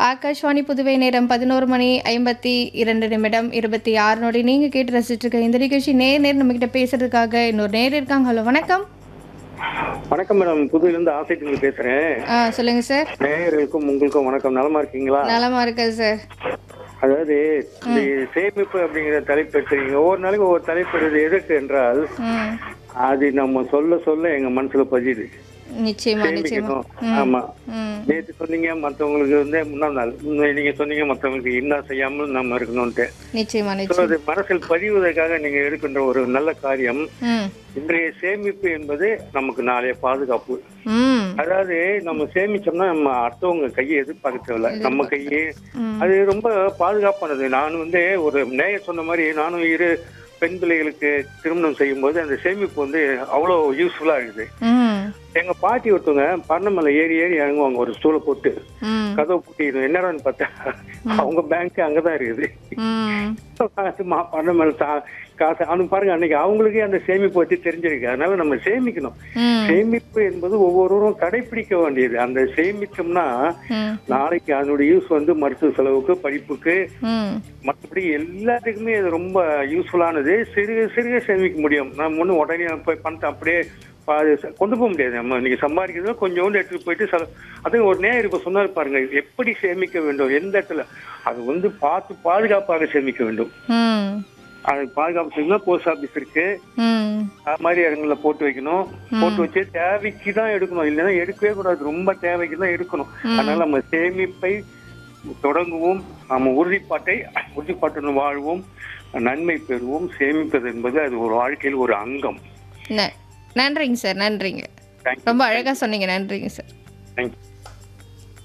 ஆகாஷ்வாணி புதுவை நேரம் பதினோரு மணி ஐம்பத்தி இரண்டு நிமிடம் இருபத்தி ஆறு நொடி நீங்க கேட்டு ரசிச்சுட்டு இருக்க இந்த நிகழ்ச்சி நேர் நேர் நம்ம கிட்ட பேசுறதுக்காக இன்னொரு நேர் இருக்காங்க ஹலோ வணக்கம் வணக்கம் மேடம் புதுல இருந்து ஆசைட்டு பேசுறேன் ஆ சொல்லுங்க சார் நேயர்களுக்கும் உங்களுக்கும் வணக்கம் நலமா இருக்கீங்களா நலமா இருக்கா சார் அதாவது இந்த சேமிப்பு அப்படிங்கிற தலைப்பு எடுத்துறீங்க ஒவ்வொரு நாளைக்கு ஒவ்வொரு தலைப்பு எடுத்து எதற்கு என்றால் ம் அது நம்ம சொல்ல சொல்ல எங்க மனசுல பதியுது நிச்சயமா நிச்சயமா சேமிக்கணும் ஆமா ம் நேற்று சொன்னீங்க மத்தவங்களுக்கு வந்து முன்னாள் நாள் முன்ன- நீங்க சொன்னீங்க மத்தவங்களுக்கு என்ன செய்யாமல் நம்ம இருக்கணும்ட்டு நிச்சயமா So, நிச்சயம் அது மனசில் பதிவதற்காக நீங்க எடுக்கின்ற ஒரு நல்ல காரியம் ம் இன்றைய சேமிப்பு என்பது நமக்கு நாளைய பாதுகாப்பு ம் அதாவது நம்ம சேமிச்சோம்னா நம்ம அடுத்தவங்க கையை எதிர்பார்க்க தேவையில்ல நம்ம கையே ம். அது ரொம்ப பாதுகாப்பானது நான் வந்து ஒரு நேயர் சொன்ன மாதிரி நானும் இரு பெண் பிள்ளைகளுக்கு திருமணம் செய்யும்போது அந்த சேமிப்பு வந்து அவ்வளோ யூஸ்ஃபுல்லா இருக்குது ம் எங்க பாட்டி ஒருத்தவங்க பர்ணமலை ஏறி ஏறி இறங்குவாங்க ஒரு ஸ்டூலை போட்டு ம் கதவை பூட்டிடும் என்னடான்னு பார்த்தா அவங்க பேங்க் அங்கதான் இருக்குது ம் மா பர்ணமலை தா காசு அவனுக்கு பாருங்க அன்னைக்கு அவங்களுக்கே அந்த சேமிப்பு பத்தி தெரிஞ்சிருக்கு அதனால நம்ம சேமிக்கணும் ம் சேமிப்பு என்பது ஒவ்வொருவரும் கடைபிடிக்க வேண்டியது அந்த சேமிச்சோம்னா ம் நாளைக்கு அதனுடைய யூஸ் வந்து மருத்துவ செலவுக்கு படிப்புக்கு ம் மற்றபடி எல்லாத்துக்குமே இது ரொம்ப யூஸ்ஃபுல்லானது சிறுக சிறுக சேமிக்க முடியும் நம்ம ஒன்றும் உடனே போய் பணத்தை அப்படியே பாதி ச- கொண்டு போக முடியாது நம்ம இன்னைக்கு சம்பாதிக்கிறது கொஞ்சோண்டு எடுத்துட்டு போயிட்டு செல அது ஒரு நேரம் இப்ப சொன்னார் பாருங்க எப்படி சேமிக்க வேண்டும் எந்த இடத்துல அது வந்து பார்த்து பாதுகாப்பாக சேமிக்க வேண்டும் ம் அது பாதுகாப்பு செய்யணும் போஸ்ட் ஆபீஸ் இருக்கு ம் அது மாதிரி இடங்கள்ல போட்டு வைக்கணும் போட்டு வச்சு தேவைக்கு தான் எடுக்கணும் இல்லைன்னா எடுக்கவே கூடாது ரொம்ப தேவைக்கு தான் எடுக்கணும் அதனால நம்ம சேமிப்பை தொடங்குவோம் நம்ம உறுதிப்பாட்டை உறுதிப்பாட்டுடன் வாழ்வோம் நன்மை பெறுவோம் சேமிப்பது என்பது அது ஒரு வாழ்க்கையில் ஒரு அங்கம் ந- நன்றிங்க சார் நன்றிங்க தேங்க்யூ ரொம்ப அழகா சொன்னீங்க நன்றிங்க சார் தேங்க்யூ